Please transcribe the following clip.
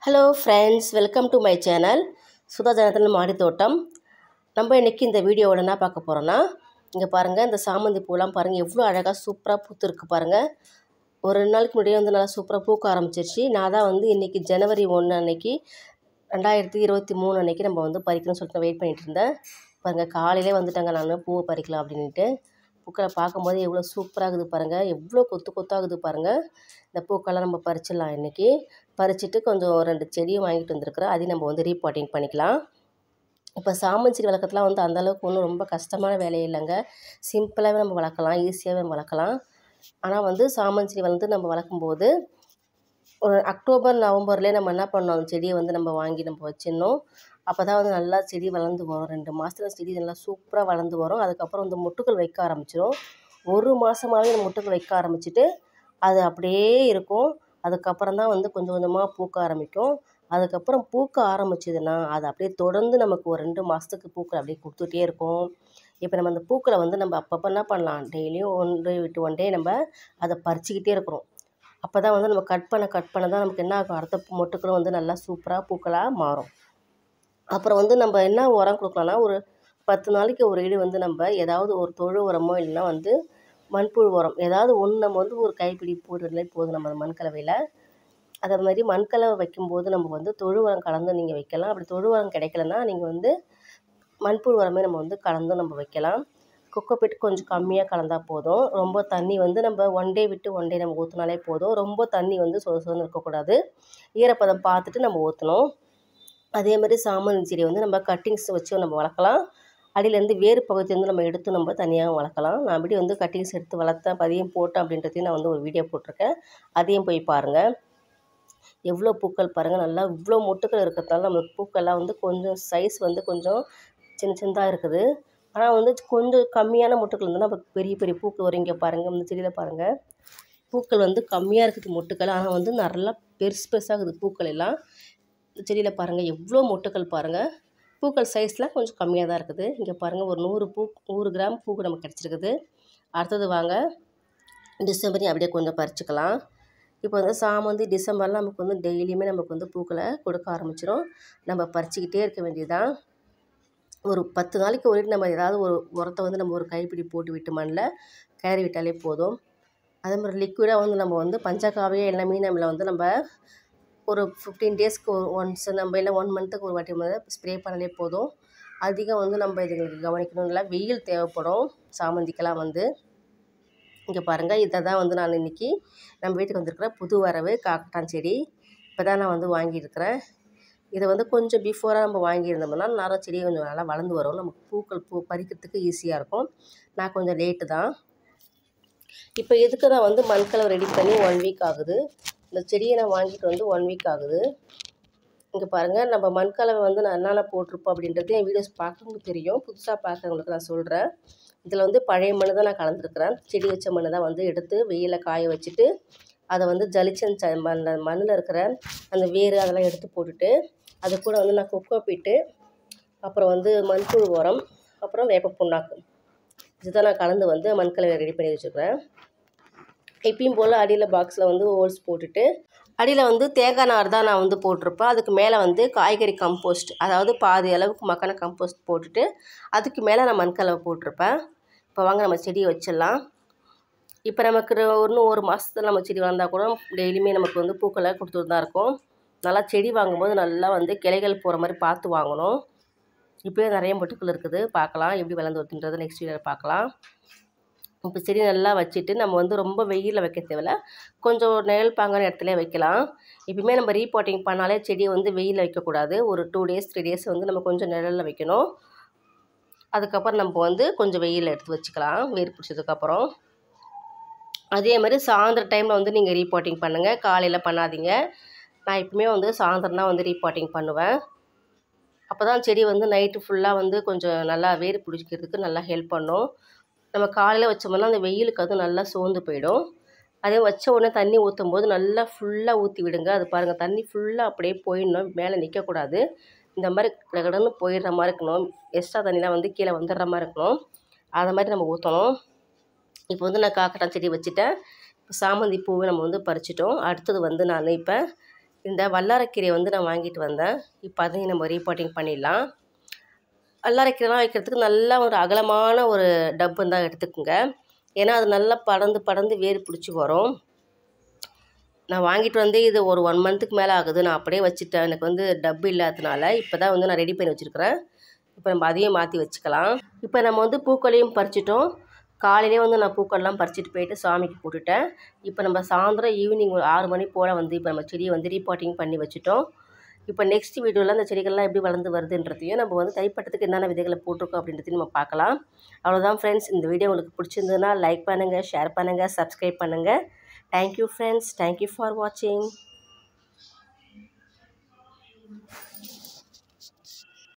hello friends welcome to my channel Sudha Janathan மாடி தோட்டம் நம்ம இன்றைக்கி இந்த வீடியோவோட என்ன பார்க்க போகிறோன்னா இங்கே பாருங்கள் இந்த சாமந்தி பூலாம் பாருங்கள் எவ்வளோ அழகாக சூப்பராக பூத்து இருக்கு பாருங்கள் ஒரு ரெண்டு நாளைக்கு முன்னாடியே வந்து நல்லா சூப்பராக பூக்க ஆரம்பிச்சிருச்சு நான் தான் வந்து இன்றைக்கி ஜனவரி ஒன்று அன்னைக்கு ரெண்டாயிரத்தி இருபத்தி மூணு அன்னைக்கு நம்ம வந்து பறிக்கணும்னு சொல்லிட்டு வெயிட் பண்ணிகிட்டு இருந்தேன் பாருங்கள் காலையிலே வந்துட்டாங்க நான் பூவை பறிக்கலாம் அப்படின்ட்டு பூக்களை பார்க்கும்போது எவ்வளோ சூப்பராக இருக்குது பாருங்கள் எவ்வளோ கொத்து கொத்தாகுது பாருங்கள் இந்த பூக்கெல்லாம் நம்ம பறிச்சிடலாம் இன்றைக்கி பறிச்சுட்டு கொஞ்சம் ரெண்டு செடியும் வாங்கிட்டு வந்திருக்கிறேன் அதையும் நம்ம வந்து ரீபாட்டிங் பண்ணிக்கலாம் இப்போ சாமந்தி செடி வளர்க்குறதுலாம் வந்து அந்தளவுக்கு ஒன்றும் ரொம்ப கஷ்டமான வேலையே இல்லைங்க சிம்பிளாகவே நம்ம வளர்க்கலாம் ஈஸியாகவே நம்ம வளர்க்கலாம் ஆனால் வந்து சாமந்தி செடி வந்து நம்ம வளர்க்கும்போது ஒரு அக்டோபர் நவம்பர்லேயே நம்ம என்ன பண்ணோம் அந்த செடியை வந்து நம்ம வாங்கி நம்ம வச்சிடணும் அப்போ தான் வந்து நல்லா செடி வளர்ந்து வரும் ரெண்டு மாதத்துல செடி நல்லா சூப்பராக வளர்ந்து வரும் அதுக்கப்புறம் வந்து மொட்டுக்கள் வைக்க ஆரம்பிச்சிடும் ஒரு மாதமாகவே அந்த மொட்டுக்கள் வைக்க ஆரம்பிச்சிட்டு அது அப்படியே இருக்கும் அதுக்கப்புறம் தான் வந்து கொஞ்சம் கொஞ்சமாக பூக்க ஆரம்பிக்கும் அதுக்கப்புறம் பூக்க ஆரம்பிச்சதுன்னா அது அப்படியே தொடர்ந்து நமக்கு ஒரு ரெண்டு மாதத்துக்கு பூக்கள் அப்படியே கொடுத்துட்டே இருக்கும் இப்போ நம்ம அந்த பூக்களை வந்து நம்ம அப்பப்போ என்ன பண்ணலாம் டெய்லியும் ஒன் டே விட்டு ஒன் டே நம்ம அதை பறிச்சுக்கிட்டே இருக்கிறோம் அப்போ தான் வந்து நம்ம கட் பண்ண கட் பண்ண தான் நமக்கு என்ன ஆகும் அடுத்த மொட்டுக்களும் வந்து நல்லா சூப்பராக பூக்களாக மாறும் அப்புறம் வந்து நம்ம என்ன உரம் கொடுக்கலாம்னா ஒரு பத்து நாளைக்கு ஒரு இடி வந்து நம்ம ஏதாவது ஒரு தொழு உரமோ இல்லைன்னா வந்து மண்புழு உரம் ஏதாவது ஒன்று நம்ம வந்து ஒரு கைப்பிடி போட்டுனாலே போதும் நம்ம அந்த மண்கலவையில் அதே மாதிரி மண்கலவை வைக்கும்போது நம்ம வந்து தொழு உரம் கலந்து நீங்கள் வைக்கலாம் அப்படி தொழு உரம் கிடைக்கலன்னா நீங்கள் வந்து மண்புழு உரமே நம்ம வந்து கலந்து நம்ம வைக்கலாம் குக்கோபீட் கொஞ்சம் கம்மியாக கலந்தால் போதும் ரொம்ப தண்ணி வந்து நம்ம ஒன் டே விட்டு ஒன் டே நம்ம ஊற்றினாலே போதும் ரொம்ப தண்ணி வந்து சொத சொதன்னு இருக்கக்கூடாது ஈரப்பதம் பார்த்துட்டு நம்ம ஊற்றணும் அதே மாதிரி சாமந்தி செடி வந்து நம்ம கட்டிங்ஸ் வச்சு நம்ம வளர்க்கலாம் அடியிலேருந்து வேறு பகுதி வந்து நம்ம எடுத்து நம்ம தனியாக வளர்க்கலாம் நான் அப்படி வந்து கட்டிங்ஸ் எடுத்து வளர்த்தேன் பதியம் போட்டேன் அப்படின்றதையும் நான் வந்து ஒரு வீடியோ போட்டிருக்கேன் அதையும் போய் பாருங்கள் எவ்வளோ பூக்கள் பாருங்கள் நல்லா இவ்வளோ மொட்டுக்கள் இருக்கிறதால நம்மளுக்கு பூக்கள்லாம் வந்து கொஞ்சம் சைஸ் வந்து கொஞ்சம் சின்ன சின்னதாக இருக்குது ஆனால் வந்து கொஞ்சம் கம்மியான மொட்டுக்கள் இருந்தால் நமக்கு பெரிய பெரிய பூக்கள் வரும் இங்கே பாருங்கள் இந்த செடியில் பாருங்கள் பூக்கள் வந்து கம்மியாக இருக்குது மொட்டுக்கள் ஆனால் வந்து நல்லா பெருசு பெருசாகுது பூக்கள் எல்லாம் இந்த செடியில் பாருங்கள் எவ்வளோ மொட்டுக்கள் பாருங்கள் பூக்கள் சைஸ்லாம் கொஞ்சம் கம்மியாக தான் இருக்குது இங்கே பாருங்கள் ஒரு நூறு பூ நூறு கிராம் பூக்கு நமக்கு கிடச்சிருக்குது அடுத்தது வாங்க டிசம்பரையும் அப்படியே கொஞ்சம் பறிச்சுக்கலாம் இப்போ வந்து சாமந்தி டிசம்பர்லாம் நமக்கு வந்து டெய்லியுமே நமக்கு வந்து பூக்களை கொடுக்க ஆரம்பிச்சிடும் நம்ம பறிச்சுக்கிட்டே இருக்க வேண்டியதுதான் ஒரு பத்து நாளைக்கு ஒரு நம்ம ஏதாவது ஒரு உரத்தை வந்து நம்ம ஒரு கைப்பிடி போட்டு விட்டு மண்ணில் கிளறி விட்டாலே போதும் அதே மாதிரி லிக்விடாக வந்து நம்ம வந்து பஞ்சகாவியம் எல்லாமே நம்மளை வந்து நம்ம ஒரு ஃபிஃப்டீன் டேஸ்க்கு ஒரு ஒன்ஸ் நம்ம இல்லை ஒன் மந்த்துக்கு ஒரு வாட்டி வந்து ஸ்ப்ரே பண்ணாலே போதும் அதிகம் வந்து நம்ம இதுங்களுக்கு கவனிக்கணும் இல்லை வெயில் தேவைப்படும் சாமந்திக்கெல்லாம் வந்து இங்கே பாருங்கள் இதை தான் வந்து நான் இன்றைக்கி நம்ம வீட்டுக்கு வந்திருக்கிற புது வரவு காக்கட்டான் செடி இப்போ தான் நான் வந்து வாங்கியிருக்கிறேன் இதை வந்து கொஞ்சம் பிஃபோராக நம்ம வாங்கியிருந்தோம்னா நிறைய செடி கொஞ்சம் நல்லா வளர்ந்து வரும் நமக்கு பூக்கள் பூ பறிக்கிறதுக்கு ஈஸியாக இருக்கும் நான் கொஞ்சம் லேட்டு தான் இப்போ இதுக்கு நான் வந்து மண்கலவை ரெடி பண்ணி ஒன் வீக் ஆகுது இந்த செடியை நான் வாங்கிட்டு வந்து ஒன் வீக் ஆகுது இங்கே பாருங்கள் நம்ம மண்கலவை வந்து நான் என்னென்ன போட்டிருப்போம் அப்படின்றது என் வீடியோஸ் பார்க்குறவங்களுக்கு தெரியும் புதுசாக பார்க்குறவங்களுக்கு நான் சொல்கிறேன் இதில் வந்து பழைய மண் தான் நான் கலந்துருக்கிறேன் செடி வச்ச மண் தான் வந்து எடுத்து வெயிலில் காய வச்சுட்டு அதை வந்து ஜலிச்சன் ச மண்ணில் மண்ணில் இருக்கிற அந்த வேர் அதெல்லாம் எடுத்து போட்டுட்டு அது கூட வந்து நான் கொக்கோ பீட்டு அப்புறம் வந்து மண்புழு உரம் அப்புறம் வேப்ப புண்ணாக்கு இதுதான் நான் கலந்து வந்து மண்கலவை ரெடி பண்ணி வச்சுருக்கிறேன் எப்பயும் போல் அடியில் பாக்ஸில் வந்து ஹோல்ஸ் போட்டுட்டு அடியில் வந்து தேங்காய் நார் தான் நான் வந்து போட்டிருப்பேன் அதுக்கு மேலே வந்து காய்கறி கம்போஸ்ட் அதாவது பாதி அளவுக்கு மக்கான கம்போஸ்ட் போட்டுட்டு அதுக்கு மேலே நான் மண்கலவை போட்டிருப்பேன் இப்போ வாங்க நம்ம செடியை வச்சிடலாம் இப்போ நமக்கு இன்னும் ஒரு மாதத்துல நம்ம செடி வளர்ந்தால் கூட டெய்லியுமே நமக்கு வந்து பூக்களை கொடுத்துட்டு தான் இருக்கும் நல்லா செடி வாங்கும்போது நல்லா வந்து கிளைகள் போகிற மாதிரி பார்த்து வாங்கணும் இப்போயே நிறைய மொட்டுக்கள் இருக்குது பார்க்கலாம் எப்படி வளர்ந்து வருதுன்றது நெக்ஸ்ட் வீடியோவில் பார்க்கலாம் இப்போ செடி நல்லா வச்சுட்டு நம்ம வந்து ரொம்ப வெயிலில் வைக்க தேவையில்ல கொஞ்சம் நிழல் பாங்கான இடத்துல வைக்கலாம் எப்பயுமே நம்ம ரீபாட்டிங் பண்ணாலே செடியை வந்து வெயிலில் வைக்கக்கூடாது ஒரு டூ டேஸ் த்ரீ டேஸ் வந்து நம்ம கொஞ்சம் நிழலில் வைக்கணும் அதுக்கப்புறம் நம்ம வந்து கொஞ்சம் வெயிலில் எடுத்து வச்சுக்கலாம் வேர் பிடிச்சதுக்கப்புறம் அதே மாதிரி சாயந்தர டைமில் வந்து நீங்கள் ரீபாட்டிங் பண்ணுங்கள் காலையில் பண்ணாதீங்க நான் எப்பவுமே வந்து சாயந்தரம் தான் வந்து ரீபாட்டிங் பண்ணுவேன் அப்போ தான் செடி வந்து நைட்டு ஃபுல்லாக வந்து கொஞ்சம் நல்லா வேர் பிடிக்கிறதுக்கு நல்லா ஹெல்ப் பண்ணும் நம்ம காலையில் வச்சோம்னா அந்த வெயிலுக்கு அது நல்லா சோர்ந்து போயிடும் அதே வச்ச உடனே தண்ணி ஊற்றும் போது நல்லா ஃபுல்லாக ஊற்றி விடுங்க அது பாருங்கள் தண்ணி ஃபுல்லாக அப்படியே போயிடணும் மேலே நிற்கக்கூடாது இந்த மாதிரி கடன்னு போயிடுற மாதிரி இருக்கணும் எக்ஸ்ட்ரா தண்ணிலாம் வந்து கீழே வந்துடுற மாதிரி இருக்கணும் அதை மாதிரி நம்ம ஊற்றணும் இப்போ வந்து நான் காக்கட்டான் செடி வச்சுட்டேன் இப்போ சாமந்தி பூவை நம்ம வந்து பறிச்சிட்டோம் அடுத்தது வந்து நான் இப்போ இந்த வல்லாரக்கீரையை வந்து நான் வாங்கிட்டு வந்தேன் இப்போ அதையும் நம்ம ரீபாட்டிங் பண்ணிடலாம் வல்லாரக்கீரைலாம் வைக்கிறதுக்கு நல்லா ஒரு அகலமான ஒரு டப்பு தான் எடுத்துக்கோங்க ஏன்னா அது நல்லா படர்ந்து படர்ந்து வேர் பிடிச்சி வரும் நான் வாங்கிட்டு வந்து இது ஒரு ஒன் மந்த்துக்கு மேலே ஆகுது நான் அப்படியே வச்சுட்டேன் எனக்கு வந்து டப்பு இல்லாததுனால இப்போ தான் வந்து நான் ரெடி பண்ணி வச்சுருக்கிறேன் இப்போ நம்ம அதையும் மாற்றி வச்சுக்கலாம் இப்போ நம்ம வந்து பூக்களையும் பறிச்சிட்டோம் காலையிலே வந்து நான் பூக்கள்லாம் பறிச்சிட்டு போயிட்டு சாமிக்கு போட்டுட்டேன் இப்போ நம்ம சாயந்தரம் ஈவினிங் ஒரு ஆறு மணி போல் வந்து இப்போ நம்ம செடியை வந்து ரீபாட்டிங் பண்ணி வச்சுட்டோம் இப்போ நெக்ஸ்ட் வீடியோவில் அந்த செடிகள்லாம் எப்படி வளர்ந்து வருதுன்றதையும் நம்ம வந்து தைப்பட்டத்துக்கு என்னென்ன விதைகளை போட்டிருக்கோம் அப்படின்றதையும் நம்ம பார்க்கலாம் அவ்வளோதான் ஃப்ரெண்ட்ஸ் இந்த வீடியோ உங்களுக்கு பிடிச்சிருந்ததுன்னா லைக் பண்ணுங்கள் ஷேர் பண்ணுங்கள் சப்ஸ்கிரைப் பண்ணுங்கள் தேங்க்யூ ஃப்ரெண்ட்ஸ் தேங்க்யூ ஃபார் வாட்சிங்